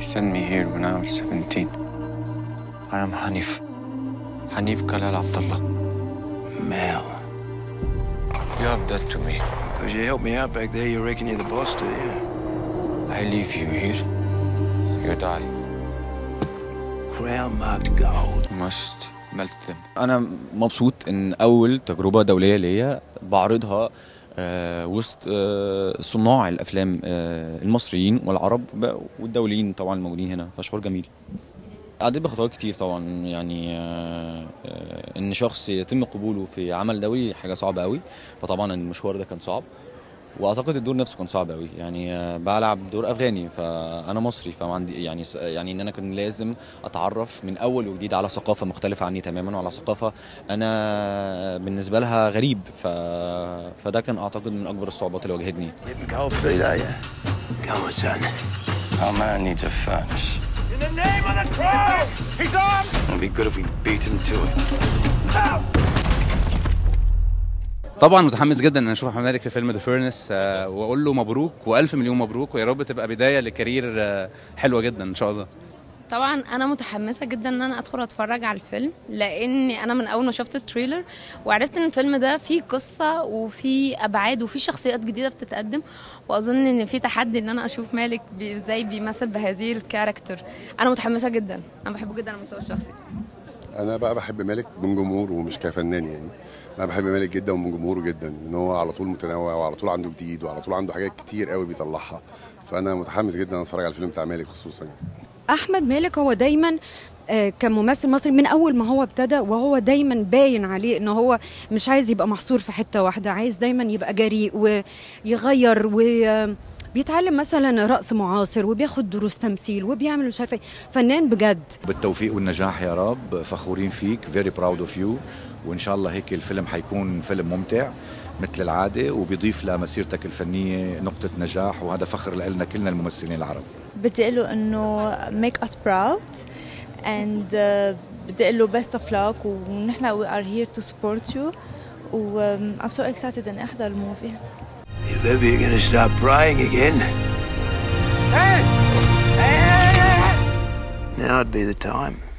sent me here when I was 17. I am Hanif. Hanif Kalal Abdullah. Mel. You have that to me. Because you helped me out back there, you reckon you're the boss, do you? I leave you here. You die. Crown marked gold. You must melt them. انا مبسوط ان اول تجربه دوليه ليا بعرضها آه، وسط آه، صناع الافلام آه، المصريين والعرب ب- والدوليين طبعا الموجودين هنا فشعور جميل عديت بخطوات كتير طبعا يعني آه، آه، ان شخص يتم قبوله في عمل دولي حاجه صعبه قوي فطبعا المشوار ده كان صعب واعتقد الدور نفسه كان صعب قوي يعني آه، بلعب دور افغاني فانا مصري فما عندي يعني س- يعني ان انا كان لازم اتعرف من اول وجديد على ثقافه مختلفه عني تماما وعلى ثقافه انا بالنسبه لها غريب ف... فده كان اعتقد من اكبر الصعوبات اللي واجهتني Getting cold feet, are you? Go on, son. Our man needs a furnace. In the name of the crown! He's armed! It'd be good if we beat him to it. طبعا متحمس جدا ان اشوف احمد مالك في فيلم ذا فيرنس واقول له مبروك والف مليون مبروك ويا رب تبقى بدايه لكارير آه، حلوه جدا ان شاء الله طبعا انا متحمسه جدا ان انا ادخل اتفرج على الفيلم لاني انا من اول ما شفت التريلر وعرفت ان الفيلم ده فيه قصه وفيه ابعاد وفيه شخصيات جديده بتتقدم واظن ان في تحدي ان انا اشوف مالك بي- ازاي بيمثل بهذه الكاركتر انا متحمسه جدا انا بحبه جدا على المستوى الشخصي انا بقى بحب مالك من جمهور ومش كفنان يعني انا بحب مالك جدا ومن جمهوره جدا ان هو على طول متنوع وعلى طول عنده جديد وعلى طول عنده حاجات كتير قوي بيطلعها فانا متحمس جدا اتفرج على الفيلم بتاع مالك خصوصا يعني. احمد مالك هو دايما آه، كممثل مصري من اول ما هو ابتدى وهو دايما باين عليه ان هو مش عايز يبقى محصور في حته واحده عايز دايما يبقى جريء ويغير و بيتعلم مثلا رقص معاصر وبياخد دروس تمثيل وبيعمل مش عارفه إيه. فنان بجد بالتوفيق والنجاح يا رب فخورين فيك فيري براود اوف يو وان شاء الله هيك الفيلم حيكون فيلم ممتع مثل العاده وبيضيف لمسيرتك الفنيه نقطه نجاح وهذا فخر لنا كلنا الممثلين العرب بدي اقول له انه make us proud and uh, بدي اقول له best of luck ونحن we are here to support you و um, I'm so excited اني احضر الموفي If ever you're gonna start praying again. Hey! Hey! Now'd be the time.